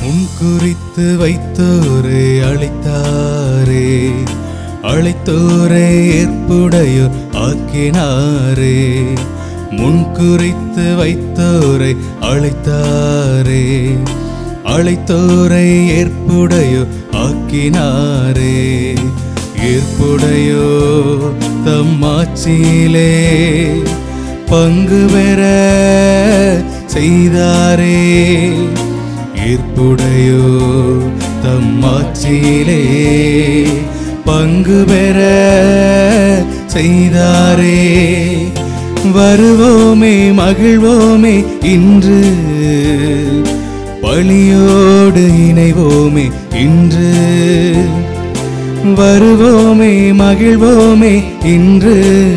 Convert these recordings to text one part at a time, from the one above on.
முன் குறித்து வைத்தோரை அழைத்தாரே அழைத்தோரை ஏற்புடையோர் ஆக்கினாரே முன் குறித்து வைத்தோரை அழைத்தாரே அழைத்தோரை ஏற்புடையோ ஆக்கினாரே ஏற்புடையோ தம்மாட்சியிலே பங்கு பெற செய்தாரே ஏற்புடையோ தம்மாட்சியிலே பங்கு பெற செய்தாரே வருவோமே மகிழ்வோமே இன்று பழியோடு இணைவோமே இன்று வருவோமே மகிழ்வோமே இன்று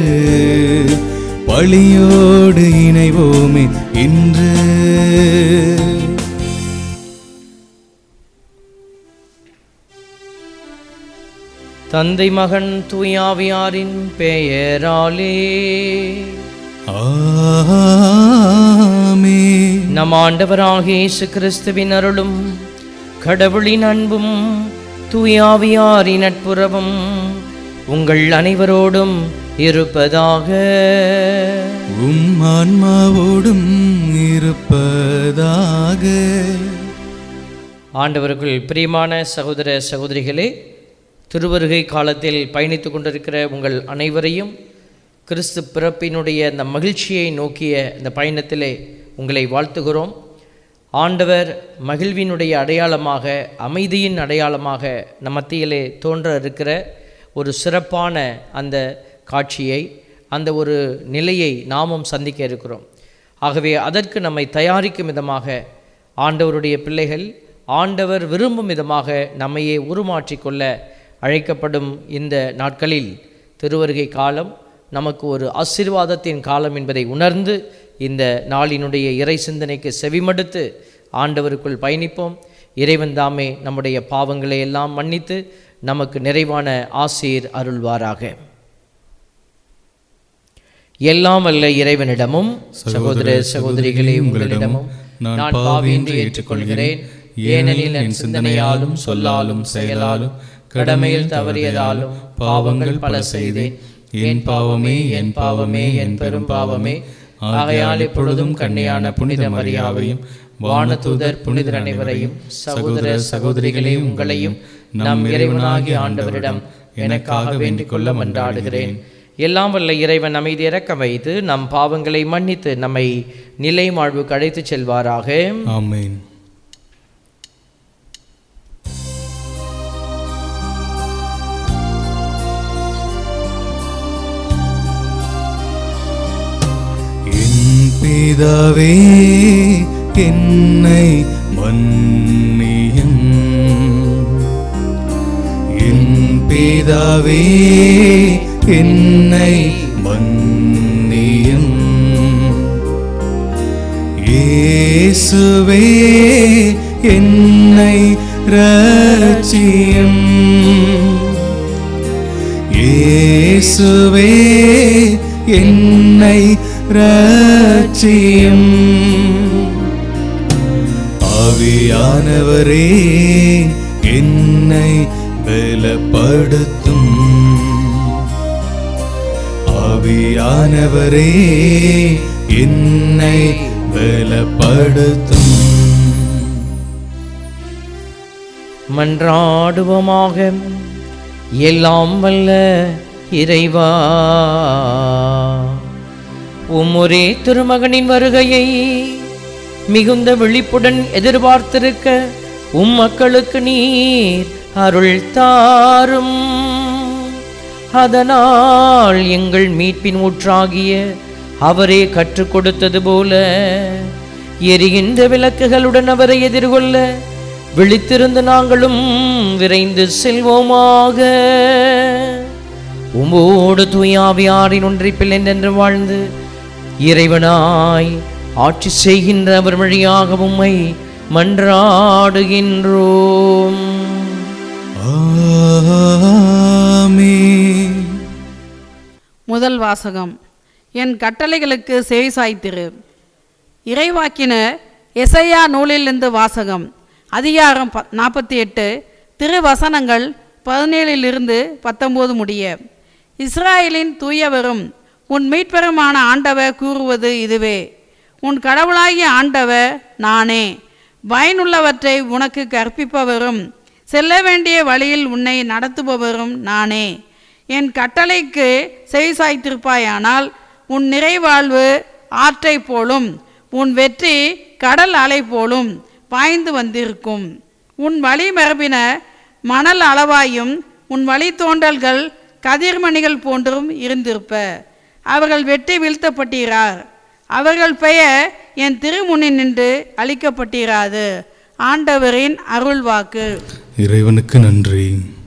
பழியோடு இணைவோமே இன்று தந்தை மகன் தூயாவியாரின் பெயராலே ஆமே நம் ஆண்டவராகிய இயேசு கிறிஸ்துவின் அருளும் கடவுளின் அன்பும் தூயாவியாரின் நட்புறவும் உங்கள் அனைவரோடும் இருப்பதாக உம் ஆன்மாவோடும் இருப்பதாக ஆண்டவருக்குள் பிரியமான சகோதர சகோதரிகளே திருவருகை காலத்தில் பயணித்து கொண்டிருக்கிற உங்கள் அனைவரையும் கிறிஸ்து பிறப்பினுடைய இந்த மகிழ்ச்சியை நோக்கிய இந்த பயணத்திலே உங்களை வாழ்த்துகிறோம் ஆண்டவர் மகிழ்வினுடைய அடையாளமாக அமைதியின் அடையாளமாக நம் மத்தியிலே தோன்ற இருக்கிற ஒரு சிறப்பான அந்த காட்சியை அந்த ஒரு நிலையை நாமும் சந்திக்க இருக்கிறோம் ஆகவே அதற்கு நம்மை தயாரிக்கும் விதமாக ஆண்டவருடைய பிள்ளைகள் ஆண்டவர் விரும்பும் விதமாக நம்மையே உருமாற்றிக் கொள்ள அழைக்கப்படும் இந்த நாட்களில் திருவருகை காலம் நமக்கு ஒரு ஆசீர்வாதத்தின் காலம் என்பதை உணர்ந்து இந்த நாளினுடைய இறை சிந்தனைக்கு செவிமடுத்து ஆண்டவருக்குள் பயணிப்போம் இறைவன் தாமே நம்முடைய பாவங்களை எல்லாம் மன்னித்து நமக்கு நிறைவான ஆசீர் அருள்வாராக எல்லாம் வல்ல இறைவனிடமும் சகோதர சகோதரிகளே உங்களிடமும் நான் பாவின்றி ஏற்றுக்கொள்கிறேன் ஏனெனில் என் சிந்தனையாலும் சொல்லாலும் செயலாலும் கடமையில் தவறியதாலும் பாவங்கள் பல செய்தேன் என் பாவமே என் பாவமே என் பெரும் பாவமே ஆகையால் இப்பொழுதும் கண்ணியான புனித மரியாவையும் வானதூதர் புனிதர் அனைவரையும் சகோதர சகோதரிகளே உங்களையும் நம் இறைவனாகிய ஆண்டவரிடம் எனக்காக வேண்டிக் கொள்ள மன்றாடுகிறேன் எல்லாம் வல்ல இறைவன் அமைதி இறக்க வைத்து நம் பாவங்களை மன்னித்து நம்மை நிலை வாழ்வுக்கு அழைத்துச் செல்வாராக ஆமென் என் பிதாவே என்னை மன்னியும் என் பிதாவே என்னை மன்னியும் இயேசுவே என்னை ரட்சியும் இயேசுவே என்னை ரட்சியும் ஆவியானவரே என்னை பலப்படுத்தும் ஆவியானவரே என்னை பலப்படுத்தும் மன்றாடுவோமாக எல்லாம் வல்ல இறைவா உம்முரே திருமகனின் வருகையை மிகுந்த விழிப்புடன் எதிர்பார்த்திருக்க உம் மக்களுக்கு நீர் அருள் தாரும் அதனால் எங்கள் மீட்பின் ஊற்றாகிய அவரே கற்றுக் கொடுத்தது போல எரிகின்ற விளக்குகளுடன் அவரை எதிர்கொள்ள விழித்திருந்து நாங்களும் விரைந்து செல்வோமாக உம்மோடு தூயாவியாரின் ஒன்றிப்பில் என்றென்று வாழ்ந்து இறைவனாய் ஆட்சி செய்கின்ற அவர் வழியாக உம்மை மன்றாடுகின்றோம் ஆமென் முதல் வாசகம் என் கட்டளைகளுக்கு செவிசாய்த்திரு இறைவாக்கின எசையா நூலிலிருந்து வாசகம் அதிகாரம் ப நாற்பத்தி எட்டு திருவசனங்கள் பதினேழிலிருந்து பத்தொம்போது முடிய இஸ்ராயலின் தூயவரும் உன் மீட்பெருமான ஆண்டவர் கூறுவது இதுவே உன் கடவுளாகிய ஆண்டவர் நானே பயனுள்ளவற்றை உனக்கு கற்பிப்பவரும் செல்ல வேண்டிய வழியில் உன்னை நடத்துபவரும் நானே என் கட்டளைக்கு செவிசாய்த்திருப்பாயானால் உன் நிறைவாழ்வு ஆற்றைப் போலும் உன் வெற்றி கடல் அலை போலும் பாய்ந்து வந்திருக்கும் உன் வழி மரபின மணல் அளவாயும் உன் வழி தோன்றல்கள் கதிர்மணிகள் போன்றும் இருந்திருப்ப அவர்கள் வெட்டி வீழ்த்தப்பட்டீரார் அவர்கள் பெயர் என் திருமுன்னில் நின்று அழிக்கப்பட்டிராது ஆண்டவரின் அருள்வாக்கு இறைவனுக்கு நன்றி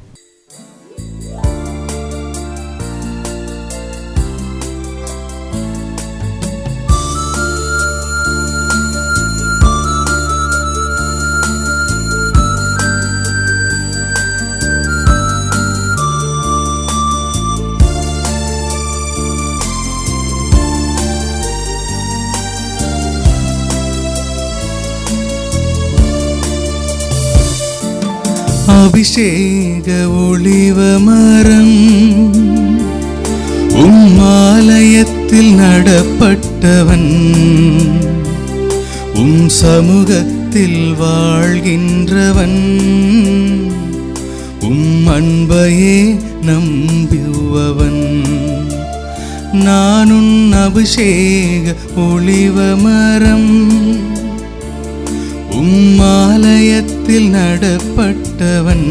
அபிஷேக ஒளிவ மரம் உம்மாலயத்தில் நடப்பட்டவன் உம் சமூகத்தில் வாழ்கின்றவன் உம் அன்பையே நம்புவவன் நானுன் அபிஷேக ஒளிவ மரம் உம்மாலயத்தில் நடப்பட்டவன்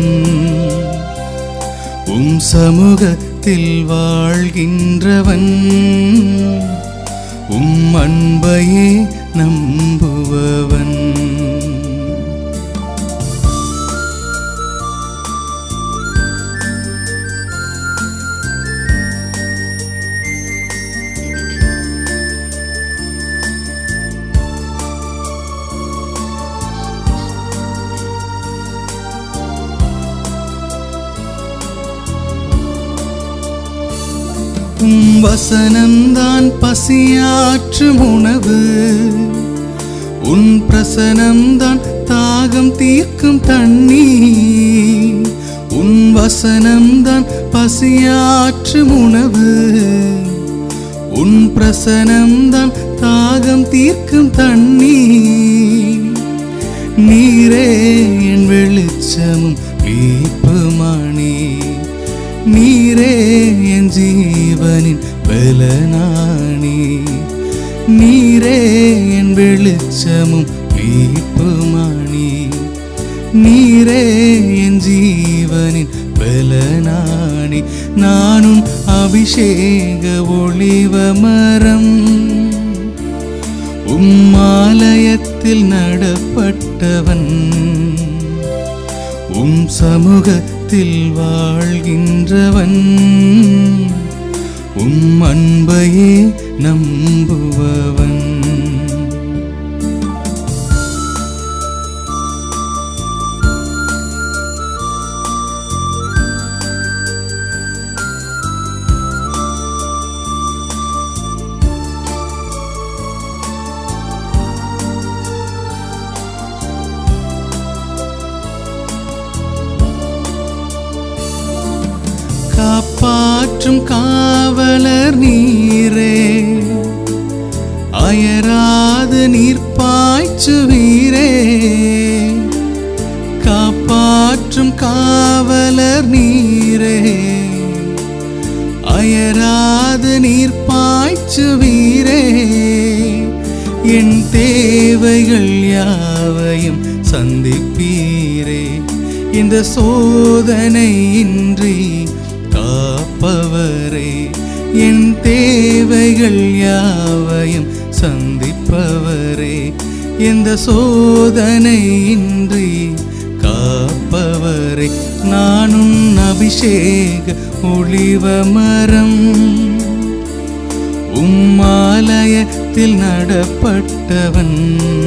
உம் சமூகத்தில் வாழ்கின்றவன் உம் அன்பையே நம்புபவன் உம் வசனம்தான் பசியாற்றும் உணவு உன் பிரசனம்தான் தாகம் தீர்க்கும் தண்ணீர் உன் வசனம்தான் பசியாற்றும் உணவு உன் பிரசனம்தான் தாகம் தீர்க்கும் தண்ணீர் நீரே என் வெளிச்சமும் மீட்புமானே நீரே என் ஜீவனின் பலனானே நீரே என் வெளிச்சமும் மீட்புமானே நீரே என் ஜீவனின் பலனானே நானும் அபிஷேக ஒளிவ மரம் உம்மாலயத்தில் நடப்பட்டவன் உம் சமூகத்தில் வாழ்கின்றவன் உம் அன்பையே நம்புபவன் காப்பாற்றும் காவலர் நீரே அயராது நீர் பாய்ச்சுவீரே காப்பாற்றும் காவலர் நீரே அயராது நீர் பாய்ச்சுவீரே என் தேவைகள் யாவையும் சந்திப்பீரே இந்த சோதனை இன்றி காப்பவரே என் தேவைகள் யாவையும் சந்திப்பவரே எந்த சோதனை இன்றி காப்பவரே நானும் அபிஷேக ஒளிவ மரம் உம்மாலயத்தில் நடப்பட்டவன்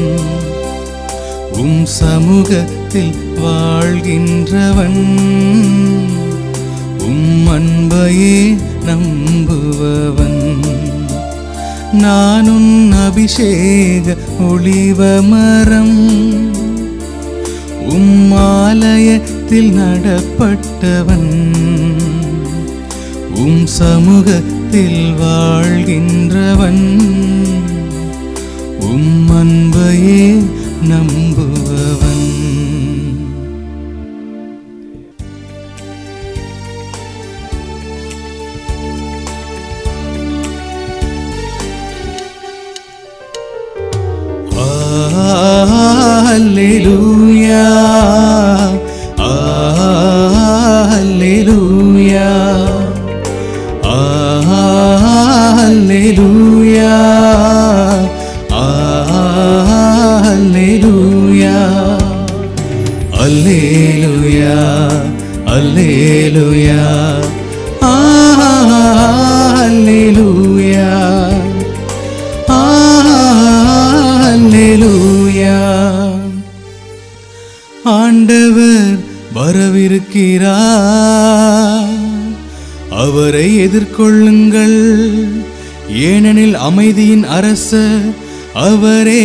உம் சமூகத்தில் வாழ்கின்றவன் உம் அன்பையே நம்புபவன் நானும் அபிஷேக ஒளிவ மரம் இமாலயத்தில் நடப்பட்டவன் உம் சமூகத்தில் வாழ்கின்றவன் உம் அன்பையே நம்புபவன் Alleluia. Alleluia. Alleluia. Alleluia. Alleluia. Alleluia. Alleluia. அல்லேலூயா ஆண்டவர் வரவிருக்கிறார் அவரை எதிர்கொள்ளுங்கள் ஏனெனில் அமைதியின் அரசர் அவரே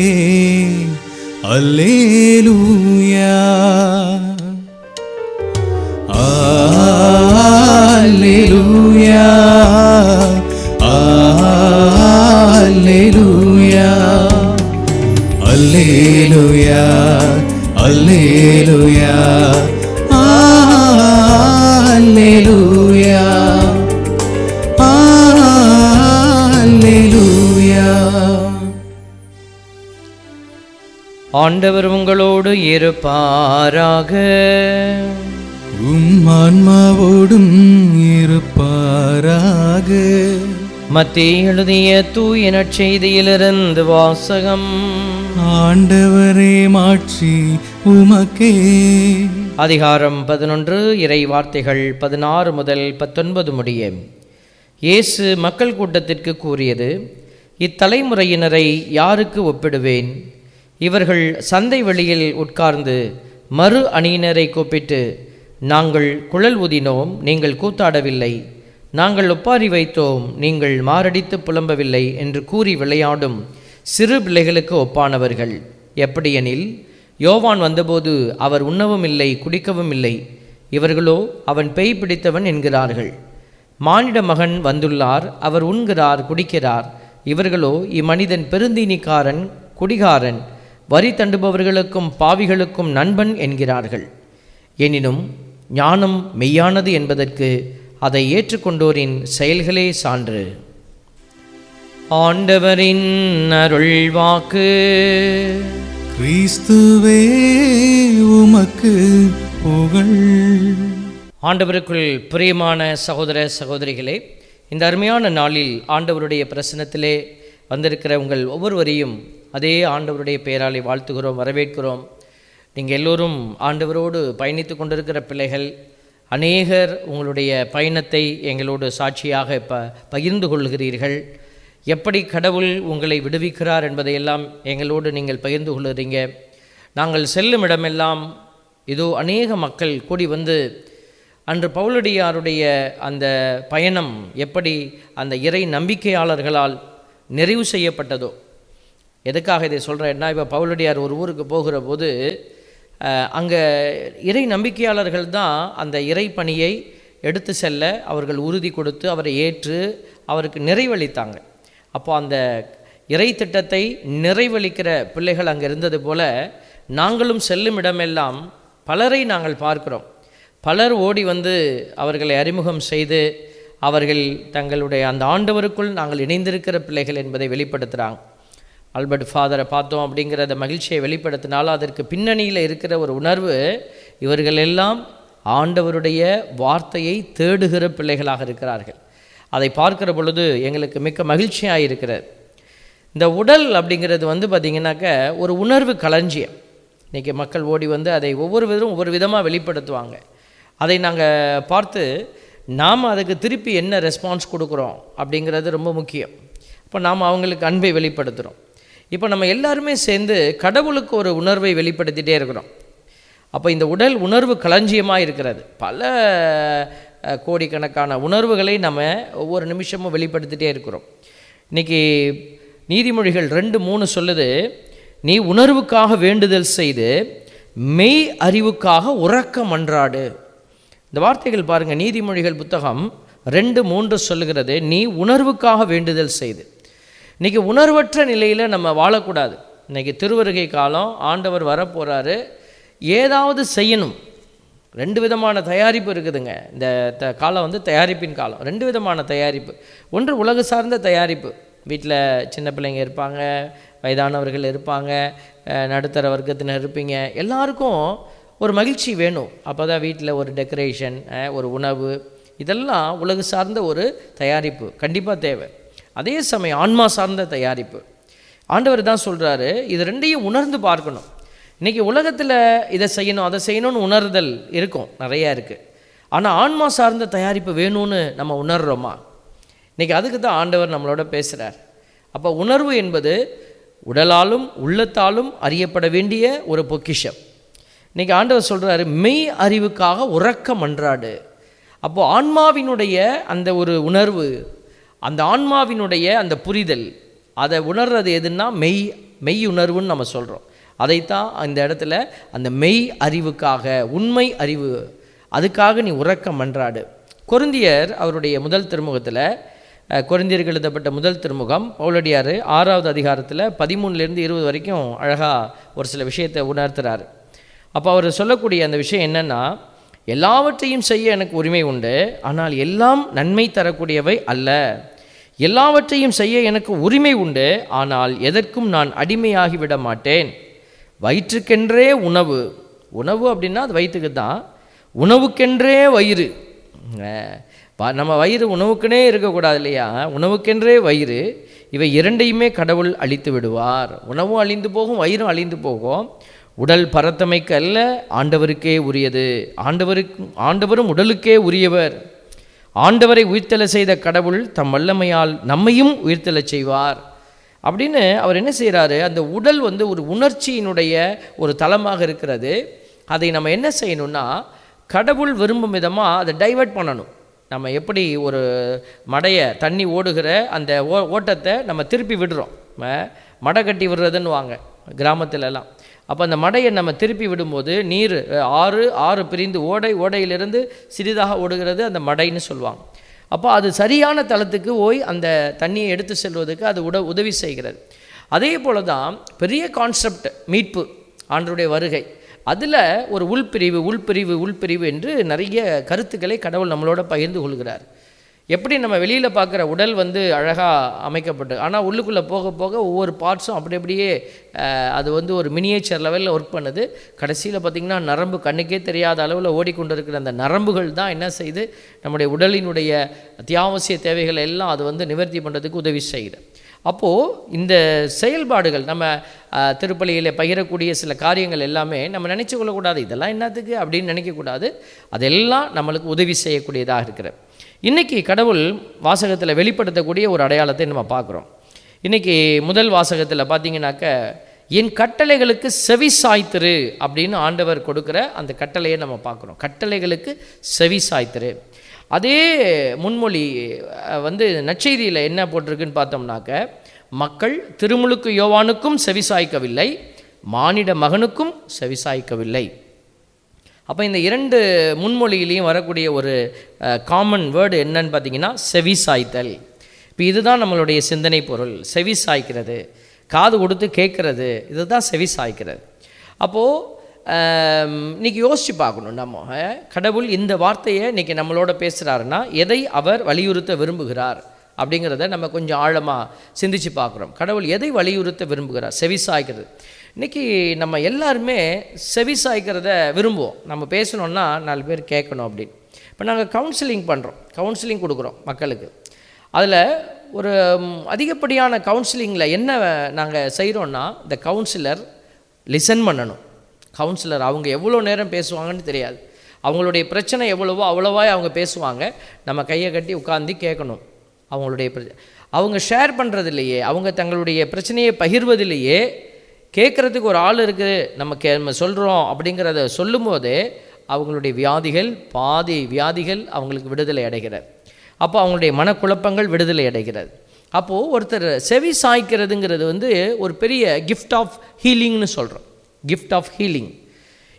அல்லேலூயா அல்லேலூயா அல்லேலூயா அல்லேலூயா அல்லேலூயா அல்லேலூயா அல்லேலூயா ஆண்டவர் உங்களோடு இருப்பாராக உம் ஆன்மாவோடும் இருப்பாராக மத்திய எழுதிய தூய நற்செய்தியிலிருந்து வாசகம் ஆண்டவரே மாட்சி உமக்கே அதிகாரம் பதினொன்று இறை வார்த்தைகள் பதினாறு முதல் பத்தொன்பது முடிய இயேசு மக்கள் கூட்டத்திற்கு கூறியது இத்தலைமுறையினரை யாருக்கு ஒப்பிடுவேன் இவர்கள் சந்தை வெளியில் உட்கார்ந்து மறு அணியினரை கூப்பிட்டு நாங்கள் குழல் ஊதினோம் நீங்கள் கூத்தாடவில்லை நாங்கள் ஒப்பாரி வைத்தோம் நீங்கள் மாரடித்து புலம்பவில்லை என்று கூறி விளையாடும் சிறு பிள்ளைகளுக்கு ஒப்பானவர்கள் எப்படியெனில் யோவான் வந்தபோது அவர் உண்ணவும் இல்லை குடிக்கவும் இல்லை இவர்களோ அவன் பேய் பிடித்தவன் என்கிறார்கள் மானிட மகன் வந்துள்ளார் அவர் உண்கிறார் குடிக்கிறார் இவர்களோ இம்மனிதன் பெருந்தீனிக்காரன் குடிகாரன் வரி தண்டுபவர்களுக்கும் பாவிகளுக்கும் நண்பன் என்கிறார்கள் எனினும் ஞானம் மெய்யானது என்பதற்கு அதை ஏற்றுக்கொண்டோரின் செயல்களே சான்று ஆண்டவரின் அருள்வாக்கு கிறிஸ்துவே உமக்கு புகழ் ஆண்டவருக்குள் பிரியமான சகோதர சகோதரிகளே இந்த அருமையான நாளில் ஆண்டவருடைய பிரசனத்திலே வந்திருக்கிற உங்கள் ஒவ்வொருவரையும் அதே ஆண்டவருடைய பெயராலே வாழ்த்துகிறோம் வரவேற்கிறோம் நீங்கள் எல்லோரும் ஆண்டவரோடு பயணித்து கொண்டிருக்கிற பிள்ளைகள் அநேகர் உங்களுடைய பயணத்தை எங்களோடு சாட்சியாக ப பகிர்ந்து கொள்கிறீர்கள் எப்படி கடவுள் உங்களை விடுவிக்கிறார் என்பதையெல்லாம் எங்களோடு நீங்கள் பகிர்ந்து கொள்கிறீங்க நாங்கள் செல்லும் இடமெல்லாம் இதோ அநேக மக்கள் கூடி வந்து அன்று பவுலடியாருடைய அந்த பயணம் எப்படி அந்த இறை நம்பிக்கையாளர்களால் நிறைவு செய்யப்பட்டதோ எதுக்காக இதை சொல்கிறேன்னா இப்போ பவுலடியார் ஒரு ஊருக்கு போகிற போது அங்கே இறை நம்பிக்கையாளர்கள் தான் அந்த இறை பணியை எடுத்து செல்ல அவர்கள் உறுதி கொடுத்து அவரை ஏற்று அவருக்கு நிறைவளித்தாங்க அப்போ அந்த இறை திட்டத்தை நிறைவளிக்கிற பிள்ளைகள் அங்கே இருந்தது போல நாங்களும் செல்லும் இடமெல்லாம் பலரை நாங்கள் பார்க்கிறோம் பலர் ஓடி வந்து அவர்களை அறிமுகம் செய்து அவர்கள் தங்களுடைய அந்த ஆண்டவருக்குள் நாங்கள் இணைந்திருக்கிற பிள்ளைகள் என்பதை வெளிப்படுத்துகிறாங்க ஆல்பர்ட் ஃபாதரை பார்த்தோம் அப்படிங்கிற அந்த மகிழ்ச்சியை வெளிப்படுத்தினாலும் அதற்கு பின்னணியில் இருக்கிற ஒரு உணர்வு இவர்கள் எல்லாம் ஆண்டவருடைய வார்த்தையை தேடுகிற பிள்ளைகளாக இருக்கிறார்கள் அதை பார்க்கிற பொழுது எங்களுக்கு மிக்க மகிழ்ச்சியாக இருக்கிறது இந்த உடல் அப்படிங்கிறது வந்து பார்த்திங்கனாக்க ஒரு உணர்வு களஞ்சியம் இன்றைக்கி மக்கள் ஓடி வந்து அதை ஒவ்வொருவரும் ஒவ்வொரு விதமாக வெளிப்படுத்துவாங்க அதை நாங்கள் பார்த்து நாம் அதுக்கு திருப்பி என்ன ரெஸ்பான்ஸ் கொடுக்குறோம் அப்படிங்கிறது ரொம்ப முக்கியம் இப்போ நாம் அவங்களுக்கு அன்பை வெளிப்படுத்துகிறோம் இப்போ நம்ம எல்லாருமே சேர்ந்து கடவுளுக்கு ஒரு உணர்வை வெளிப்படுத்திகிட்டே இருக்கிறோம் அப்போ இந்த உடல் உணர்வு களஞ்சியமாக இருக்கிறது பல அஹ், கோடிக்கணக்கான உணர்வுகளை நம்ம ஒவ்வொரு நிமிஷமும் வெளிப்படுத்திகிட்டே இருக்கிறோம் இன்றைக்கி நீதிமொழிகள் ரெண்டு மூணு சொல்லுது நீ உணர்வுக்காக வேண்டுதல் செய்து மெய் அறிவுக்காக உறக்க மன்றாடு இந்த வார்த்தைகள் பாருங்கள் நீதிமொழிகள் புத்தகம் ரெண்டு மூன்று சொல்லுகிறது நீ உணர்வுக்காக வேண்டுதல் செய்து இன்றைக்கி உணர்வற்ற நிலையில் நம்ம வாழக்கூடாது இன்றைக்கி திருவருகை காலம் ஆண்டவர் வரப்போகிறாரு ஏதாவது செய்யணும் ரெண்டு விதமான தயாரிப்பு இருக்குதுங்க இந்த த காலம் வந்து தயாரிப்பின் காலம் ரெண்டு விதமான தயாரிப்பு ஒன்று உலக சார்ந்த தயாரிப்பு வீட்டில் சின்ன பிள்ளைங்க இருப்பாங்க வயதானவர்கள் இருப்பாங்க அஹ், நடுத்தர வர்க்கத்தினர் இருப்பீங்க எல்லாருக்கும் ஒரு மகிழ்ச்சி வேணும் அப்போ தான் வீட்டில் ஒரு டெக்கரேஷன் ஒரு உணவு இதெல்லாம் உலக சார்ந்த ஒரு தயாரிப்பு கண்டிப்பாக தேவை அதே சமயம் ஆன்மா சார்ந்த தயாரிப்பு ஆண்டவர் தான் சொல்கிறாரு இது ரெண்டையும் உணர்ந்து பார்க்கணும் இன்றைக்கி உலகத்தில் இதை செய்யணும் அதை செய்யணும்னு உணர்தல் இருக்கும் நிறையா இருக்குது ஆனால் ஆன்மா சார்ந்த தயாரிப்பு வேணும்னு நம்ம உணர்றோமா இன்றைக்கி அதுக்கு தான் ஆண்டவர் நம்மளோட பேசுகிறார் அப்போ உணர்வு என்பது உடலாலும் உள்ளத்தாலும் அறியப்பட வேண்டிய ஒரு பொக்கிஷம் இன்றைக்கி ஆண்டவர் சொல்கிறாரு மெய் அறிவுக்காக உறக்க மன்றாடு அப்போது ஆன்மாவினுடைய அந்த ஒரு உணர்வு அந்த ஆன்மாவினுடைய அந்த புரிதல் அதை உணர்றது எதுன்னா மெய் மெய் உணர்வுன்னு நம்ம சொல்கிறோம் அதைத்தான் அந்த இடத்துல அந்த மெய் அறிவுக்காக உண்மை அறிவு அதுக்காக நீ உறக்க மன்றாடு கொருந்தியர் அவருடைய முதல் திருமுகத்தில் அஹ், கொரிந்தியருக்கு எழுதப்பட்ட முதல் திருமுகம் பவுலடியார் ஆறாவது அதிகாரத்தில் பதிமூணுலேருந்து இருபது வரைக்கும் அழகாக ஒரு சில விஷயத்தை உணர்த்துறாரு அப்போ அவர் சொல்லக்கூடிய அந்த விஷயம் என்னென்னா எல்லாவற்றையும் செய்ய எனக்கு உரிமை உண்டு ஆனால் எல்லாம் நன்மை தரக்கூடியவை அல்ல எல்லாவற்றையும் செய்ய எனக்கு உரிமை உண்டு ஆனால் எதற்கும் நான் அடிமையாகி விட மாட்டேன் வயிற்றுக்கென்றே உணவு உணவு அப்படின்னா அது வயிற்றுக்கு தான் உணவுக்கென்றே வயிறு அஹ், பா- நம்ம வயிறு உணவுக்குனே இருக்கக்கூடாது இல்லையா உணவுக்கென்றே வயிறு இவை இரண்டையுமே கடவுள் அழித்து விடுவார் உணவும் அழிந்து போகும் வயிறும் அழிந்து போகும் உடல் பரத்தமைக்கு அல்ல ஆண்டவருக்கே உரியது ஆண்டவருக்கு ஆண்டவரும் உடலுக்கே உரியவர் ஆண்டவரை உயிர்த்தெழ செய்த கடவுள் தம் வல்லமையால் நம்மையும் உயிர்த்தெழச் செய்வார் அப்படின்னு அவர் என்ன செய்கிறாரு அந்த உடல் வந்து ஒரு உணர்ச்சியினுடைய ஒரு தளமாக இருக்கிறது அதை நம்ம என்ன செய்யணும்னா கடவுள் விரும்பும் விதமாக அதை டைவர்ட் பண்ணணும் நம்ம எப்படி ஒரு மடையை தண்ணி ஓடுகிற அந்த ஓ ஓட்டத்தை நம்ம திருப்பி விடுறோம் ம- மடை கட்டி விடுறதுன்னு வாங்க கிராமத்துலலாம் அப்போ அந்த மடையை நம்ம திருப்பி விடும்போது நீர் அஹ், ஆறு ஆறு பிரிந்து ஓடை ஓடையிலிருந்து சிறிதாக ஓடுகிறது அந்த மடைன்னு சொல்லுவாங்க அப்போ அது சரியான தளத்துக்கு போய் அந்த தண்ணியை எடுத்து செல்வதற்கு அது உட உதவி செய்கிறது அதே போல தான் பெரிய கான்செப்ட் மீட்பு ஆண்டருடைய வருகை அதில் ஒரு உள்பிரிவு உள்பிரிவு உள்பிரிவு என்று நிறைய கருத்துக்களை கடவுள் நம்மளோட பகிர்ந்து கொள்கிறார் எப்படி நம்ம வெளியில் பார்க்குற உடல் வந்து அழகாக அமைக்கப்பட்டு ஆனால் உள்ளுக்குள்ளே போக போக ஒவ்வொரு பார்ட்ஸும் அப்படி அப்படியே அஹ், அது வந்து ஒரு மினியேச்சர் லெவலில் ஒர்க் பண்ணுது கடைசியில் பார்த்திங்கன்னா நரம்பு கண்ணுக்கே தெரியாத அளவில் ஓடிக்கொண்டிருக்கிற அந்த நரம்புகள் தான் என்ன செய்யுது நம்முடைய உடலினுடைய அத்தியாவசிய தேவைகள் எல்லாம் அது வந்து நிவர்த்தி பண்ணுறதுக்கு உதவி செய்யுது அப்போது இந்த செயல்பாடுகள் நம்ம அஹ், திருப்பலியில் பகிரக்கூடிய சில காரியங்கள் எல்லாமே நம்ம நினைச்சு கொள்ளக்கூடாது இதெல்லாம் என்னத்துக்கு அப்படின்னு நினைக்கக்கூடாது அதெல்லாம் நம்மளுக்கு உதவி செய்யக்கூடியதாக இருக்கிறது இன்றைக்கி கடவுள் வாசகத்தில் வெளிப்படுத்தக்கூடிய ஒரு அடையாளத்தை நம்ம பார்க்குறோம் இன்றைக்கி முதல் வாசகத்தில் பார்த்தீங்கன்னாக்க என் கட்டளைகளுக்கு செவி சாய்த்திரு அப்படின்னு ஆண்டவர் கொடுக்குற அந்த கட்டளையை நம்ம பார்க்குறோம் கட்டளைகளுக்கு செவி சாய்த்திரு அதே முன்மொழி அஹ், வந்து நற்செய்தியில் என்ன போட்டிருக்குன்னு பார்த்தோம்னாக்க மக்கள் திருமுழுக்கு யோவானுக்கும் செவிசாய்க்கவில்லை மானிட மகனுக்கும் செவிசாய்க்கவில்லை அப்போ இந்த இரண்டு முன்மொழியிலையும் வரக்கூடிய ஒரு காமன் வேர்டு என்னன்னு பார்த்தீங்கன்னா செவிசாய்த்தல் இப்போ இதுதான் நம்மளுடைய சிந்தனை பொருள் செவி சாய்க்கிறது காது கொடுத்து கேட்கறது இதுதான் செவி சாய்க்கிறது அப்போது இன்னைக்கு யோசித்து பார்க்கணும் நம்ம அஹ், கடவுள் இந்த வார்த்தையை இன்னைக்கு நம்மளோட பேசுகிறாருன்னா எதை அவர் வலியுறுத்த விரும்புகிறார் அப்படிங்கிறத நம்ம கொஞ்சம் ஆழமாக சிந்திச்சு பார்க்குறோம் கடவுள் எதை வலியுறுத்த விரும்புகிறார் செவி சாய்க்கிறது இன்றைக்கி நம்ம எல்லாருமே செவி சாய்க்கிறத விரும்புவோம் நம்ம பேசணுன்னா நாலு பேர் கேட்கணும் அப்படின்னு இப்போ நாங்கள் கவுன்சிலிங் பண்ணுறோம் கவுன்சிலிங் கொடுக்குறோம் மக்களுக்கு அதில் ஒரு ம், அதிகப்படியான கவுன்சிலிங்கில் என்ன நாங்கள் செய்கிறோன்னா இந்த கவுன்சிலர் லிசன் பண்ணணும் கவுன்சிலர் அவங்க எவ்வளோ நேரம் பேசுவாங்கன்னு தெரியாது அவங்களுடைய பிரச்சனை எவ்வளவோ அவ்வளோவா அவங்க பேசுவாங்க நம்ம கையை கட்டி உட்காந்து கேட்கணும் அவங்களுடைய பிர- அவங்க ஷேர் பண்ணுறதில்லையே அவங்க தங்களுடைய பிரச்சனையை பகிர்வதில்லையே கேட்குறதுக்கு ஒரு ஆள் இருக்குது நம்ம கே நம்ம சொல்கிறோம் அப்படிங்கிறத சொல்லும்போதே அவங்களுடைய வியாதிகள் பாதி வியாதிகள் அவங்களுக்கு விடுதலை அடைகிறது அப்போ அவங்களுடைய மனக்குழப்பங்கள் விடுதலை அடைகிறது அப்போது ஒருத்தர் செவி சாய்க்கிறதுங்கிறது வந்து ஒரு பெரிய கிஃப்ட் ஆஃப் ஹீலிங்னு சொல்கிறோம் கிஃப்ட் ஆஃப் ஹீலிங்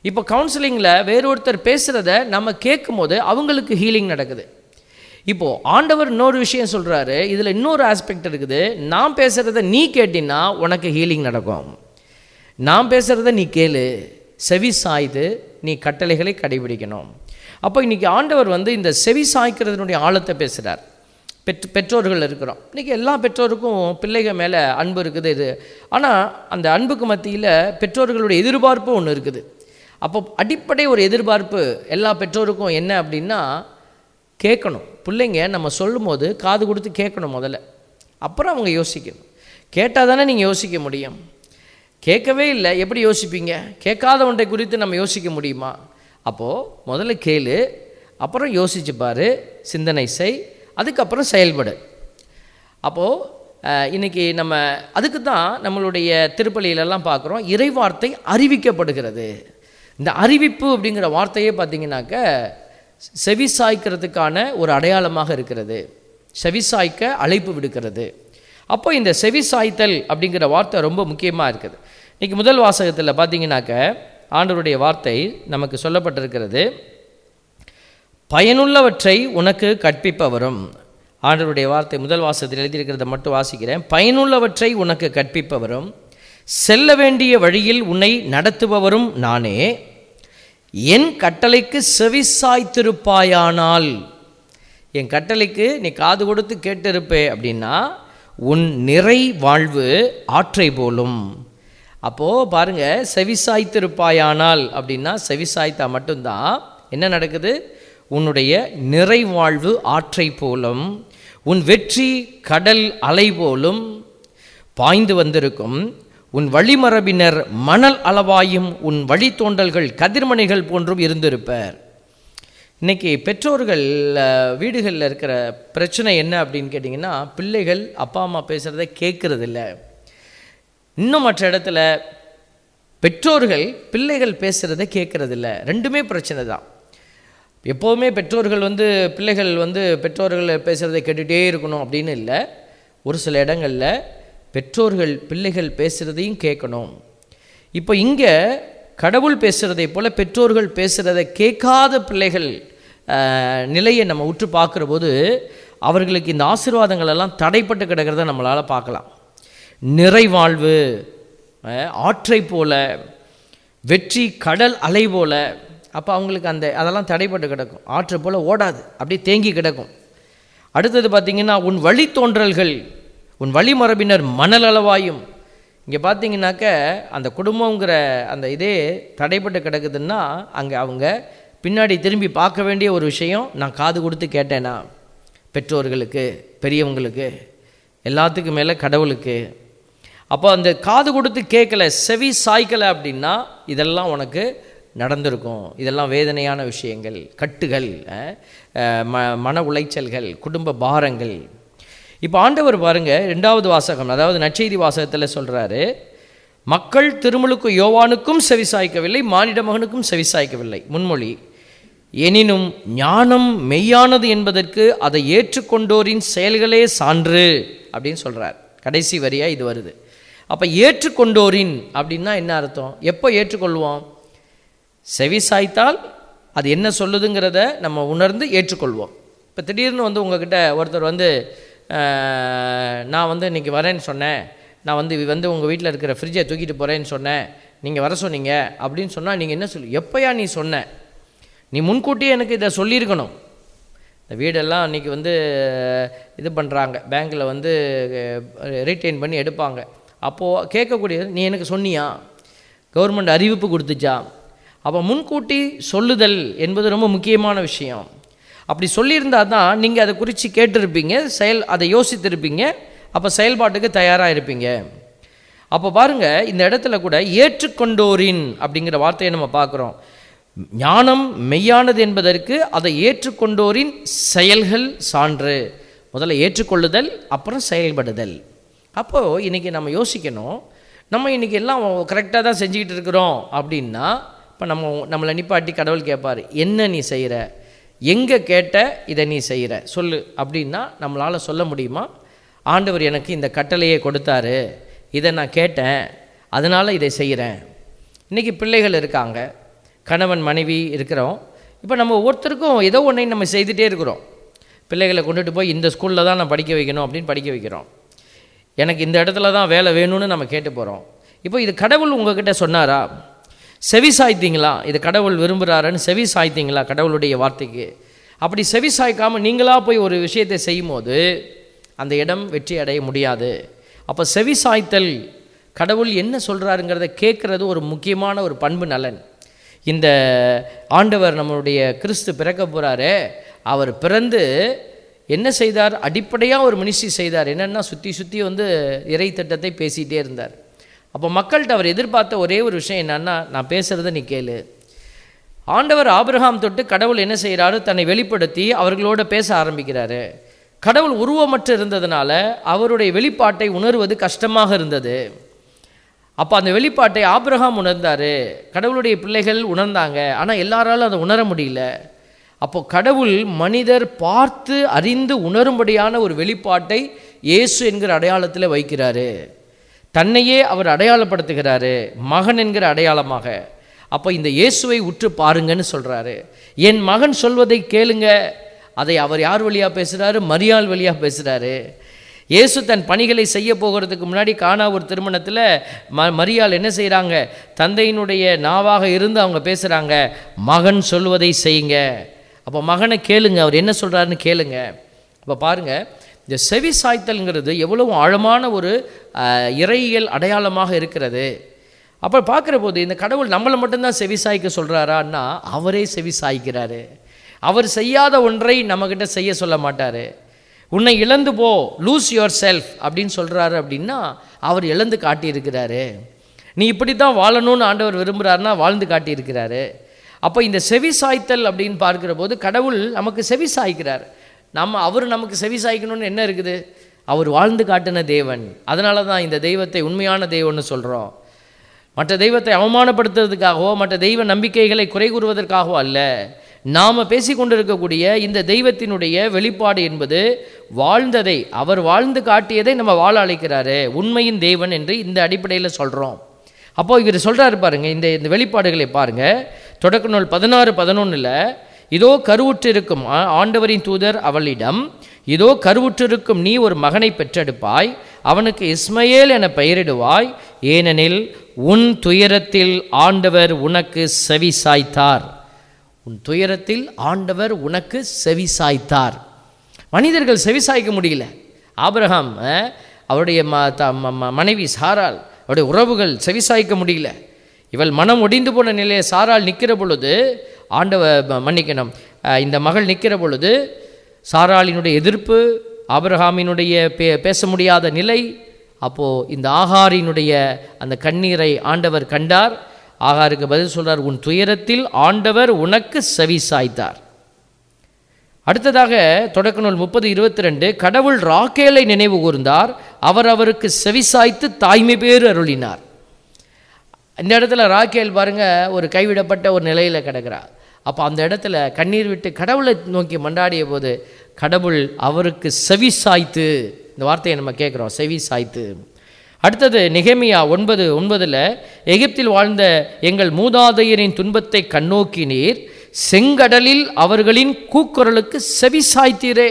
இப்போ கவுன்சிலிங்கில் வேறொருத்தர் பேசுகிறத நம்ம கேட்கும்போது அவங்களுக்கு ஹீலிங் நடக்குது இப்போது ஆண்டவர் இன்னொரு விஷயம் சொல்கிறாரு இதில் இன்னொரு ஆஸ்பெக்ட் இருக்குது நான் பேசுகிறத நீ கேட்டினா உனக்கு ஹீலிங் நடக்கும் நான் பேசுகிறத நீ கேளு செவி சாய்து நீ கட்டளைகளை கடைபிடிக்கணும் அப்போ இன்றைக்கி ஆண்டவர் வந்து இந்த செவி சாய்க்கிறதுனுடைய ஆழத்தை பேசுகிறார் பெற்று பெற்றோர்கள் இருக்கிறோம் இன்றைக்கி எல்லா பெற்றோருக்கும் பிள்ளைகள் மேலே அன்பு இருக்குது இது ஆனால் அந்த அன்புக்கு மத்தியில் பெற்றோர்களுடைய எதிர்பார்ப்பு ஒன்று இருக்குது அப்போ அடிப்படை ஒரு எதிர்பார்ப்பு எல்லா பெற்றோருக்கும் என்ன அப்படின்னா கேட்கணும் பிள்ளைங்க நம்ம சொல்லும்போது காது கொடுத்து கேட்கணும் முதல்ல அப்புறம் அவங்க யோசிக்கணும் கேட்டால் தானே நீங்கள் யோசிக்க முடியும் கேட்கவே இல்லை எப்படி யோசிப்பீங்க கேட்காத ஒன்றை குறித்து நம்ம யோசிக்க முடியுமா அப்போது முதல்ல கேளு அப்புறம் யோசிச்சு பாரு சிந்தனை செய் அதுக்கப்புறம் செயல்படு அப்போது இன்றைக்கி நம்ம அதுக்கு தான் நம்மளுடைய திருப்பலியிலெல்லாம் பார்க்குறோம் இறைவார்த்தை அறிவிக்கப்படுகிறது இந்த அறிவிப்பு அப்படிங்கிற வார்த்தையே பார்த்தீங்கன்னாக்க செவிசாய்க்கிறதுக்கான ஒரு அடையாளமாக இருக்கிறது செவிசாய்க்க அழைப்பு விடுக்கிறது அப்போ இந்த செவிசாய்த்தல் அப்படிங்கிற வார்த்தை ரொம்ப முக்கியமாக இருக்குது இன்றைக்கி முதல் வாசகத்தில் பார்த்தீங்கன்னாக்க ஆண்டவருடைய வார்த்தை நமக்கு சொல்லப்பட்டிருக்கிறது பயனுள்ளவற்றை உனக்கு கற்பிப்பவரும் ஆண்டவருடைய வார்த்தை முதல் வாசகத்தில் எழுதியிருக்கிறத மட்டும் வாசிக்கிறேன் பயனுள்ளவற்றை உனக்கு கற்பிப்பவரும் செல்ல வேண்டிய வழியில் உன்னை நடத்துபவரும் நானே என் கட்டளைக்கு செவிசாய்த்திருப்பாயானால் என் கட்டளைக்கு நீ காது கொடுத்து கேட்டிருப்பே அப்படின்னா உன் நிறை வாழ்வு ஆற்றை போலும் அப்போது பாருங்க செவிசாய்த்திருப்பாயானால் அப்படின்னா செவிசாய்த்தா மட்டும்தான் என்ன நடக்குது உன்னுடைய நிறைவாழ்வு ஆற்றை போலும் உன் வெற்றி கடல் அலை போலும் பாய்ந்து வந்திருக்கும் உன் வழிமரபினர் மணல் அளவாயும் உன் வழித்தோண்டல்கள் கதிர்மணிகள் போன்றும் இருந்திருப்பர் இன்னைக்கு பெற்றோர்கள் அஹ், வீடுகளில் இருக்கிற பிரச்சனை என்ன அப்படின்னு கேட்டிங்கன்னா பிள்ளைகள் அப்பா அம்மா பேசுகிறத கேட்கறதில்ல இன்னும் மற்ற இடத்துல பெற்றோர்கள் பிள்ளைகள் பேசுகிறத கேட்கறதில்ல ரெண்டுமே பிரச்சனை தான் எப்போவுமே பெற்றோர்கள் வந்து பிள்ளைகள் வந்து பெற்றோர்கள் பேசுகிறத கேட்டுகிட்டே இருக்கணும் அப்படின்னு இல்லை ஒரு சில இடங்களில் பெற்றோர்கள் பிள்ளைகள் பேசுகிறதையும் கேட்கணும் இப்போ இங்கே கடவுள் பேசுகிறதை போல பெற்றோர்கள் பேசுகிறத கேட்காத பிள்ளைகள் ஆஹ், நிலையை நம்ம உற்று பார்க்குற போது அவர்களுக்கு இந்த ஆசீர்வாதங்கள் எல்லாம் தடைப்பட்டு கிடக்கிறத நம்மளால் பார்க்கலாம் நிறைவாழ்வு அஹ், ஆற்றை போல வெற்றி கடல் அலை போல அப்போ அவங்களுக்கு அந்த அதெல்லாம் தடைப்பட்டு கிடக்கும் ஆற்றை போல ஓடாது அப்படியே தேங்கி கிடக்கும் அடுத்தது பார்த்தீங்கன்னா உன் வழித்தோன்றல்கள் உன் வழிமரபினர் மணல் அளவாயும் இங்கே பார்த்தீங்கன்னாக்க அந்த குடும்பங்கிற அந்த இதே தடைப்பட்டு கிடக்குதுன்னா அங்கே அவங்க பின்னாடி திரும்பி பார்க்க வேண்டிய ஒரு விஷயம் நான் காது கொடுத்து கேட்டேனா பெற்றோர்களுக்கு பெரியவங்களுக்கு எல்லாத்துக்கும் மேலே கடவுளுக்கு அப்போ அந்த காது கொடுத்து கேட்கல செவி சாய்க்கலை அப்படின்னா இதெல்லாம் உனக்கு நடந்திருக்கும் இதெல்லாம் வேதனையான விஷயங்கள் கட்டுகள் அஹ், அஹ், ம மன உளைச்சல்கள் குடும்ப பாரங்கள் இப்போ ஆண்டவர் பாருங்க ரெண்டாவது வாசகம் அதாவது நற்செய்தி வாசகத்தில் சொல்கிறாரு மக்கள் திருமுழுக்கு யோவானுக்கும் செவிசாய்க்கவில்லை மானிட மகனுக்கும் செவிசாய்க்கவில்லை முன்மொழி எனினும் ஞானம் மெய்யானது என்பதற்கு அதை ஏற்றுக்கொண்டோரின் செயல்களே சான்று அப்படின்னு சொல்கிறார் கடைசி வரியா இது வருது அப்போ ஏற்றுக்கொண்டோரின் அப்படின்னா என்ன அர்த்தம் எப்போ ஏற்றுக்கொள்வோம் செவி சாய்த்தால் அது என்ன சொல்லுதுங்கிறத நம்ம உணர்ந்து ஏற்றுக்கொள்வோம் இப்போ திடீர்னு வந்து உங்ககிட்ட ஒருத்தர் வந்து அஹ், நான் வந்து இன்றைக்கி வரேன்னு சொன்னேன் நான் வந்து இது வந்து உங்கள் வீட்டில் இருக்கிற ஃப்ரிட்ஜை தூக்கிட்டு போகிறேன்னு சொன்னேன் நீங்கள் வர சொன்னீங்க அப்படின்னு சொன்னால் நீங்கள் என்ன சொல்லு எப்போயா நீ சொன்ன நீ முன்கூட்டியே எனக்கு இதை சொல்லியிருக்கணும் இந்த வீடெல்லாம் அன்றைக்கி வந்து இது பண்ணுறாங்க பேங்க்கில் வந்து ரீட்டைன் பண்ணி எடுப்பாங்க அப்போது கேட்கக்கூடியது நீ எனக்கு சொன்னியா கவர்மெண்ட் அறிவிப்பு கொடுத்துச்சா அப்போ முன்கூட்டி சொல்லுதல் என்பது ரொம்ப முக்கியமான விஷயம் அப்படி சொல்லியிருந்தா தான் நீங்கள் அதை குறித்து கேட்டிருப்பீங்க செயல் அதை யோசித்திருப்பீங்க அப்போ செயல்பாட்டுக்கு தயாராக இருப்பீங்க அப்போ பாருங்க இந்த இடத்துல கூட ஏற்றுக்கொண்டோரின் அப்படிங்கிற வார்த்தையை நம்ம பார்க்குறோம் ஞானம் மெய்யானது என்பதற்கு அதை ஏற்றுக்கொண்டோரின் செயல்கள் சான்று முதல்ல ஏற்றுக்கொள்ளுதல் அப்புறம் செயல்படுதல் அப்போது இன்றைக்கி நம்ம யோசிக்கணும் நம்ம இன்றைக்கி எல்லாம் கரெக்டாக தான் செஞ்சுக்கிட்டு இருக்கிறோம் அப்படின்னா இப்போ நம்ம நம்மளை நிப்பாட்டி கடவுள் கேட்பார் என்ன நீ செய்கிற எங்கே கேட்ட இதை நீ செய்கிற சொல்லு அப்படின்னா நம்மளால் சொல்ல முடியுமா ஆண்டவர் எனக்கு இந்த கட்டளையை கொடுத்தாரு இதை நான் கேட்டேன் அதனால் இதை செய்கிறேன் இன்றைக்கி பிள்ளைகள் இருக்காங்க கணவன் மனைவி இருக்கிறோம் இப்போ நம்ம ஒவ்வொருத்தருக்கும் ஏதோ ஒன்றை நம்ம செய்துகிட்டே இருக்கிறோம் பிள்ளைகளை கொண்டுட்டு போய் இந்த ஸ்கூலில் தான் நான் படிக்க வைக்கணும் அப்படின்னு படிக்க வைக்கிறோம் எனக்கு இந்த இடத்துல தான் வேலை வேணும்னு நம்ம கேட்டு போகிறோம் இப்போ இது கடவுள் உங்ககிட்ட சொன்னாரா செவி சாய்த்தீங்களா இது கடவுள் விரும்புகிறாருன்னு செவி சாய்த்தீங்களா கடவுளுடைய வார்த்தைக்கு அப்படி செவி சாய்க்காமல் நீங்களாக போய் ஒரு விஷயத்தை செய்யும்போது அந்த இடம் வெற்றி அடைய முடியாது அப்போ செவி சாய்த்தல் கடவுள் என்ன சொல்கிறாருங்கிறத கேட்குறது ஒரு முக்கியமான ஒரு பண்பு நலன் இந்த ஆண்டவர் நம்மளுடைய கிறிஸ்து பிறக்க போகிறாரே அவர் பிறந்து என்ன செய்தார் அடிப்படையாக ஒரு மினிஸ்ட்ரி செய்தார் என்னென்னா சுற்றி சுற்றி வந்து இறை திட்டத்தை பேசிகிட்டே இருந்தார் அப்போ மக்கள்கிட்ட அவர் எதிர்பார்த்த ஒரே ஒரு விஷயம் என்னன்னா நான் பேசுகிறத நீ கேளு ஆண்டவர் ஆபிரகாம் தொட்டு கடவுள் என்ன செய்கிறாரு தன்னை வெளிப்படுத்தி அவர்களோட பேச ஆரம்பிக்கிறாரு கடவுள் உருவமற்று இருந்ததுனால அவருடைய வெளிப்பாட்டை உணர்வது கஷ்டமாக இருந்தது அப்போ அந்த வெளிப்பாட்டை ஆபிரகாம் உணர்ந்தார் கடவுளுடைய பிள்ளைகள் உணர்ந்தாங்க ஆனால் எல்லாராலும் அதை உணர முடியல அப்போ கடவுள் மனிதர் பார்த்து அறிந்து உணரும்படியான ஒரு வெளிப்பாட்டை இயேசு என்கிற அடையாளத்தில் வைக்கிறாரு தன்னையே அவர் அடையாளப்படுத்துகிறாரு மகன் என்கிற அடையாளமாக அப்போ இந்த இயேசுவை உற்று பாருங்கன்னு சொல்கிறாரு என் மகன் சொல்வதை கேளுங்க அதை அவர் யார் வழியாக பேசுகிறாரு மரியாள் வழியாக பேசுகிறாரு இயேசு தன் பணிகளை செய்ய போகிறதுக்கு முன்னாடி காணா ஒரு திருமணத்தில் ம மரியாள் என்ன செய்கிறாங்க தந்தையினுடைய நாவாக இருந்து அவங்க பேசுகிறாங்க மகன் சொல்வதை செய்யுங்க அப்போ மகனை கேளுங்க அவர் என்ன சொல்கிறாருன்னு கேளுங்க அப்போ பாருங்கள் இந்த செவி சாய்த்தல்ங்கிறது எவ்வளவு ஆழமான ஒரு அஹ், இறையியல் அடையாளமாக இருக்கிறது அப்போ பார்க்குற போது இந்த கடவுள் நம்மளை மட்டும்தான் செவி சாய்க்க சொல்கிறாரான்னா அவரே செவி சாய்க்கிறாரு அவர் செய்யாத ஒன்றை நம்மக்கிட்ட செய்ய சொல்ல மாட்டார் உன்னை இழந்து போ லூஸ் யுவர் செல்ஃப் அப்படின்னு சொல்கிறாரு அப்படின்னா அவர் இழந்து காட்டியிருக்கிறாரு நீ இப்படி தான் வாழணும்னு ஆண்டவர் விரும்புகிறாருன்னா வாழ்ந்து காட்டியிருக்கிறாரு அப்போ இந்த செவி சாய்த்தல் அப்படின்னு பார்க்கிற போது கடவுள் நமக்கு செவி சாய்க்கிறார் நம்ம அவர் நமக்கு செவி சாய்க்கணும்னு என்ன இருக்குது அவர் வாழ்ந்து காட்டின தேவன் அதனால தான் இந்த தெய்வத்தை உண்மையான தெய்வம்னு சொல்கிறோம் மற்ற தெய்வத்தை அவமானப்படுத்துறதுக்காகவோ மற்ற தெய்வ நம்பிக்கைகளை குறை கூறுவதற்காகவோ அல்ல நாம் பேசிக்கொண்டிருக்கக்கூடிய இந்த தெய்வத்தினுடைய வெளிப்பாடு என்பது வாழ்ந்ததை அவர் வாழ்ந்து காட்டியதை நம்ம வாழ அழைக்கிறாரு உண்மையின் தேவன் என்று இந்த அடிப்படையில் சொல்கிறோம் அப்போ இவர் சொல்கிறாரு பாருங்க இந்த இந்த வெளிப்பாடுகளை பாருங்க தொடக்க நூல் பதினாறு பதினொன்றில் இதோ கருவுற்றிருக்கும் ஆ- ஆண்டவரின் தூதர் அவளிடம் இதோ கருவுற்றிருக்கும் நீ ஒரு மகனை பெற்றெடுப்பாய் அவனுக்கு இஸ்மயேல் என பெயரிடுவாய் ஏனெனில் உன் துயரத்தில் ஆண்டவர் உனக்கு செவி சாய்த்தார் உன் துயரத்தில் ஆண்டவர் உனக்கு செவி சாய்த்தார் மனிதர்கள் செவி சாய்க்க முடியல ஆபிரகாம் அஹ், அவருடைய ம த ம- ம- மனைவி சாராள் அவருடைய உறவுகள் செவி சாய்க்க முடியல இவள் மனம் ஒடிந்து போன நிலையை சாராள் நிற்கிற பொழுது ஆண்டவ ம- மன்னிக்கணும் அஹ், இந்த மகள் நிற்கிற பொழுது சாராளினுடைய எதிர்ப்பு ஆபிரகாமினுடைய பே பேச முடியாத நிலை அப்போது இந்த ஆகாரினுடைய அந்த கண்ணீரை ஆண்டவர் கண்டார் ஆகாருக்கு பதில் சொல்றார் உன் துயரத்தில் ஆண்டவர் உனக்கு செவி சாய்த்தார் அடுத்ததாக தொடக்க நூல் முப்பது இருபத்தி ரெண்டு கடவுள் ராக்கேலை நினைவு கூர்ந்தார் அவர் அவருக்கு செவிசாய்த்து தாய்மை பேர் அருளினார் இந்த இடத்துல ராக்கேல் பாருங்க ஒரு கைவிடப்பட்ட ஒரு நிலையில் கிடக்கிறா அப்போ அந்த இடத்துல கண்ணீர் விட்டு கடவுளை நோக்கி மண்டாடிய போது கடவுள் அவருக்கு செவி சாய்த்து இந்த வார்த்தையை நம்ம கேட்குறோம் செவி சாய்த்து அடுத்தது நெகேமியா ஒன்பது ஒன்பதில் எகிப்தில் வாழ்ந்த எங்கள் மூதாதையரின் துன்பத்தை கண்ணோக்கினீர் செங்கடலில் அவர்களின் கூக்குரலுக்கு செவி சாய்த்தீரே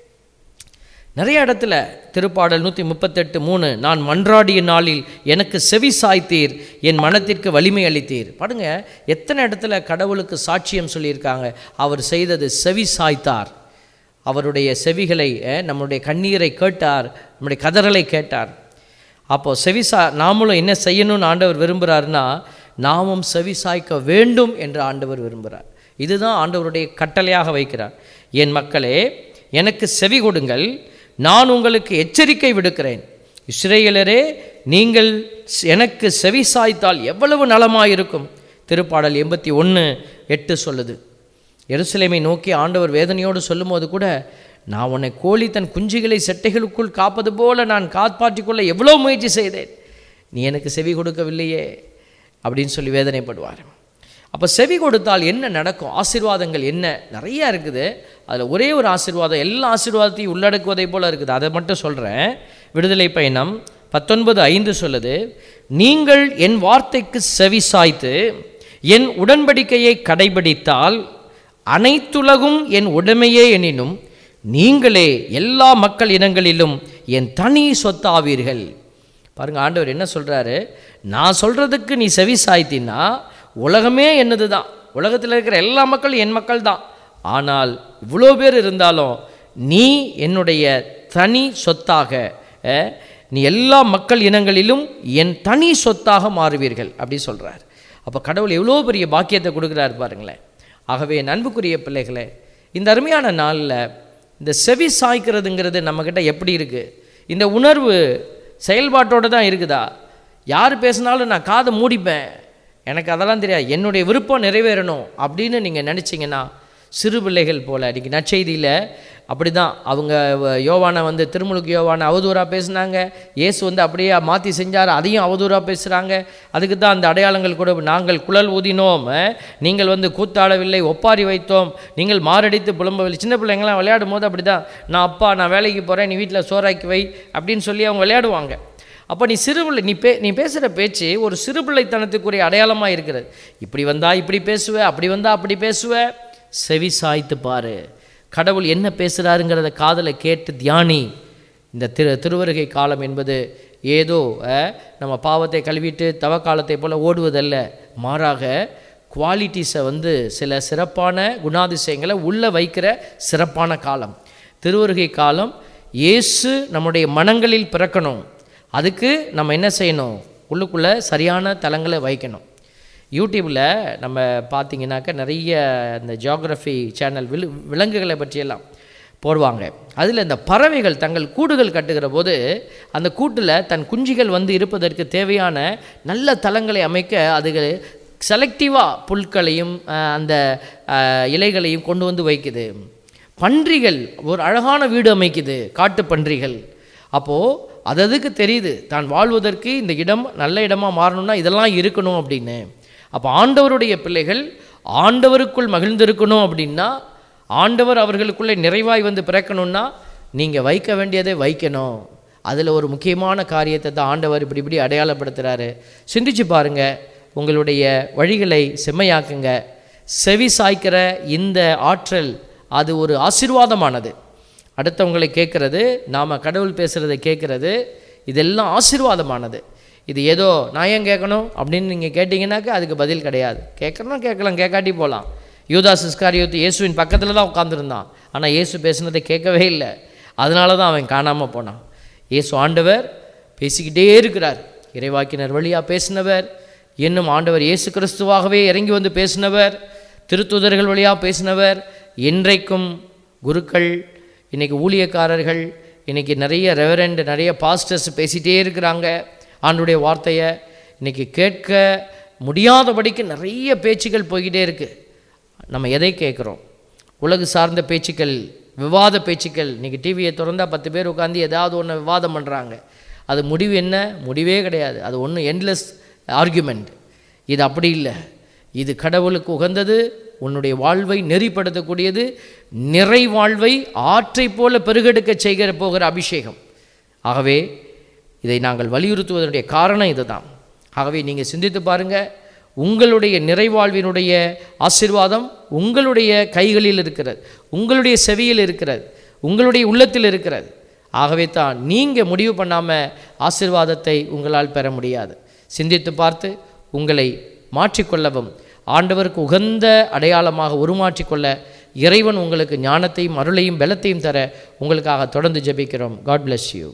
நிறைய இடத்துல திருப்பாடல் நூற்றி முப்பத்தெட்டு மூணு நான் மன்றாடிய நாளில் எனக்கு செவி சாய்த்தீர் என் மனத்திற்கு வலிமை அளித்தீர் பாருங்க எத்தனை இடத்துல கடவுளுக்கு சாட்சியம் சொல்லியிருக்காங்க அவர் செய்தது செவி சாய்த்தார் அவருடைய செவிகளை அஹ், நம்முடைய கண்ணீரை கேட்டார் நம்முடைய கதறலை கேட்டார் அப்போது செவிசா நாமளும் என்ன செய்யணும்னு ஆண்டவர் விரும்புகிறாருன்னா நாமும் செவி சாய்க்க வேண்டும் என்று ஆண்டவர் விரும்புகிறார் இதுதான் ஆண்டவருடைய கட்டளையாக வைக்கிறார் என் மக்களே எனக்கு செவி கொடுங்கள் நான் உங்களுக்கு எச்சரிக்கை விடுக்கிறேன் இஸ்ரேலரே நீங்கள் எனக்கு செவி சாய்த்தால் எவ்வளவு நலமாயிருக்கும் திருப்பாடல் எண்பத்தி ஒன்று எட்டு சொல்லுது எருசலேமை நோக்கி ஆண்டவர் வேதனையோடு சொல்லும்போது கூட நான் உன்னை கோழி தன் குஞ்சுகளை செட்டைகளுக்குள் காப்பது போல நான் காப்பாற்றிக் கொள்ள எவ்வளோ முயற்சி செய்தேன் நீ எனக்கு செவி கொடுக்கவில்லையே அப்படின்னு சொல்லி வேதனைப்படுவார் அப்போ செவி கொடுத்தால் என்ன நடக்கும் ஆசீர்வாதங்கள் என்ன நிறைய இருக்குது அதில் ஒரே ஒரு ஆசீர்வாதம் எல்லா ஆசீர்வாதத்தையும் உள்ளடக்குவதை போல இருக்குது அதை மட்டும் சொல்கிறேன் விடுதலை பயணம் பத்தொன்பது ஐந்து சொல்லுது நீங்கள் என் வார்த்தைக்கு செவி சாய்த்து என் உடன்படிக்கையை கடைபிடித்தால் அனைத்துலகும் என் உடைமையே எனினும் நீங்களே எல்லா மக்கள் இனங்களிலும் என் தனி சொத்தாவீர்கள் பாருங்க ஆண்டவர் என்ன சொல்றாரு நான் சொல்றதுக்கு நீ செவி சாய்த்தினா உலகமே என்னது தான் உலகத்தில் இருக்கிற எல்லா மக்களும் என் மக்கள் தான் ஆனால் இவ்வளோ பேர் இருந்தாலும் நீ என்னுடைய தனி சொத்தாக அஹ், நீ எல்லா மக்கள் இனங்களிலும் என் தனி சொத்தாக மாறுவீர்கள் அப்படி சொல்றார் அப்போ கடவுள் எவ்வளோ பெரிய பாக்கியத்தை கொடுக்குறாரு பாருங்களேன் ஆகவே என் அன்புக்குரிய பிள்ளைகளே இந்த அருமையான நாளில் இந்த செவி சாய்க்கிறதுங்கிறது நம்மக்கிட்ட எப்படி இருக்குது இந்த உணர்வு செயல்பாட்டோடு தான் இருக்குதா யார் பேசினாலும் நான் காதை மூடிப்பேன் எனக்கு அதெல்லாம் தெரியாது என்னுடைய விருப்பம் நிறைவேறணும் அப்படின்னு நீங்கள் நினச்சிங்கன்னா சிறு பிள்ளைகள் போல் இன்றைக்கி நற்செய்தியில் அப்படி தான் அவங்க வ- யோவானை வந்து திருமுழுக்கு யோவானை அவதூறாக பேசுனாங்க இயேசு வந்து அப்படியே மாற்றி செஞ்சார் அதையும் அவதூறாக பேசுகிறாங்க அதுக்கு தான் அந்த அடையாளங்கள் கூட நாங்கள் குழல் ஊதினோம் அஹ், நீங்கள் வந்து கூத்தாடவில்லை ஒப்பாரி வைத்தோம் நீங்கள் மாரடித்து புலம்பவில்லை சின்ன பிள்ளைங்களாம் விளையாடும் போது அப்படி தான் நான் அப்பா நான் வேலைக்கு போகிறேன் நீ வீட்டில் சோறாக்கி வை அப்படின்னு சொல்லி அவங்க விளையாடுவாங்க அப்போ நீ சிறுபிள்ளை நீ பே நீ பேசுகிற பேச்சு ஒரு சிறுபிள்ளைத்தனத்துக்குரிய அடையாளமாக இருக்கிறது இப்படி வந்தா இப்படி பேசுவ அப்படி வந்தா அப்படி பேசுவ செவி சாய்த்து பாரு கடவுள் என்ன பேசுகிறாருங்கிறத காதலை கேட்டு தியானி இந்த திரு திருவருகை காலம் என்பது ஏதோ அஹ், நம்ம பாவத்தை கழுவிட்டு தவ காலத்தை போல் ஓடுவதல்ல மாறாக குவாலிட்டிஸை வந்து சில சிறப்பான குணாதிசயங்களை உள்ளே வைக்கிற சிறப்பான காலம் திருவருகை காலம் இயேசு நம்முடைய மனங்களில் பிறக்கணும் அதுக்கு நம்ம என்ன செய்யணும் உள்ளுக்குள்ளே சரியான தலங்களை வைக்கணும் யூடியூப்பில் நம்ம பார்த்தீங்கன்னாக்கா நிறைய இந்த ஜியாகிரஃபி சேனல் வில் விலங்குகளை பற்றியெல்லாம் போடுவாங்க அதில் இந்த பறவைகள் தங்கள் கூடுகள் கட்டுகிற போது அந்த கூட்டில் தன் குஞ்சுகள் வந்து இருப்பதற்கு தேவையான நல்ல தலங்களை அமைக்க அதுகள் செலக்டிவாக புல்களையும் அஹ், அந்த அஹ், இலைகளையும் கொண்டு வந்து வைக்குது பன்றிகள் ஒரு அழகான வீடு அமைக்குது காட்டு பன்றிகள் அப்போது அது அதுக்கு தெரியுது தான் வாழ்வதற்கு இந்த இடம் நல்ல இடமா மாறணும்னா இதெல்லாம் இருக்கணும் அப்படின்னு அப்போ ஆண்டவருடைய பிள்ளைகள் ஆண்டவருக்குள் மகிழ்ந்திருக்கணும் அப்படின்னா ஆண்டவர் அவர்களுக்குள்ளே நிறைவாய் வந்து பிறக்கணும்னா நீங்கள் வைக்க வேண்டியதை வைக்கணும் அதில் ஒரு முக்கியமான காரியத்தை தான் ஆண்டவர் இப்படி இப்படி அடையாளப்படுத்துகிறாரு சிந்திச்சு பாருங்க உங்களுடைய வழிகளை செம்மையாக்குங்க செவி சாய்க்கிற இந்த ஆற்றல் அது ஒரு ஆசீர்வாதமானது அடுத்தவங்களை கேட்குறது நாம் கடவுள் பேசுகிறத கேட்குறது இதெல்லாம் ஆசீர்வாதமானது இது ஏதோ நான் ஏன் கேட்கணும் அப்படின்னு நீங்கள் கேட்டிங்கனாக்கா அதுக்கு பதில் கிடையாது கேட்கணும் கேட்கலாம் கேட்காட்டி போகலாம் யூதாஸ் இஸ்காரியோத்து இயேசுவின் பக்கத்தில் தான் உட்காந்துருந்தான் ஆனால் இயேசு பேசுனதை கேட்கவே இல்லை அதனால தான் அவன் காணாமல் போனான் இயேசு ஆண்டவர் பேசிக்கிட்டே இருக்கிறார் இறைவாக்கினர் வழியாக பேசினவர் இன்னும் ஆண்டவர் இயேசு கிறிஸ்துவாகவே இறங்கி வந்து பேசினவர் திருத்துதர்கள் வழியாக பேசினவர் இன்றைக்கும் குருக்கள் இன்னைக்கு ஊழியக்காரர்கள் இன்னைக்கு நிறைய ரெவரண்ட் நிறைய பாஸ்டர்ஸ் பேசிகிட்டே இருக்கிறாங்க ஆண்டுடைய வார்த்தையை இன்னைக்கு கேட்க முடியாதபடிக்கு நிறைய பேச்சுகள் போய்கிட்டே இருக்குது நம்ம எதை கேட்குறோம் உலகு சார்ந்த பேச்சுக்கள் விவாத பேச்சுக்கள் இன்றைக்கி டிவியை திறந்தா பத்து பேர் உட்காந்து ஏதாவது ஒன்று விவாதம் பண்ணுறாங்க அது முடிவு என்ன முடிவே கிடையாது அது ஒன்றும் எண்ட்லெஸ் ஆர்குமெண்ட் இது அப்படி இல்லை இது கடவுளுக்கு உகந்தது உன்னுடைய வாழ்வை நெறிப்படுத்தக்கூடியது நிறை வாழ்வை ஆற்றைப் போல பெருகெடுக்க செய்கிற போகிற அபிஷேகம் ஆகவே இதை நாங்கள் வலியுறுத்துவதனுடைய காரணம் இதுதான் ஆகவே நீங்கள் சிந்தித்து பாருங்கள் உங்களுடைய நிறைவாழ்வினுடைய ஆசீர்வாதம் உங்களுடைய கைகளில் இருக்கிறது உங்களுடைய செவியில் இருக்கிறது உங்களுடைய உள்ளத்தில் இருக்கிறது ஆகவே தான் நீங்கள் முடிவு பண்ணாமல் ஆசீர்வாதத்தை உங்களால் பெற முடியாது சிந்தித்து பார்த்து உங்களை மாற்றிக்கொள்ளவும் ஆண்டவருக்கு உகந்த அடையாளமாக உருமாற்றிக்கொள்ள இறைவன் உங்களுக்கு ஞானத்தையும் அருளையும் பலத்தையும் தர உங்களுக்காக தொடர்ந்து ஜெபிக்கிறோம் காட் bless யூ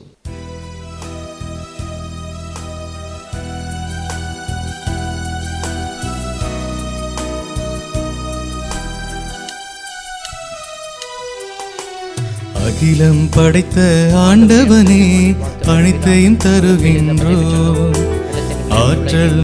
அகிலம் படைத்த ஆண்டவனே அனைத்தையும் தருகின்றோ ஆற்றல்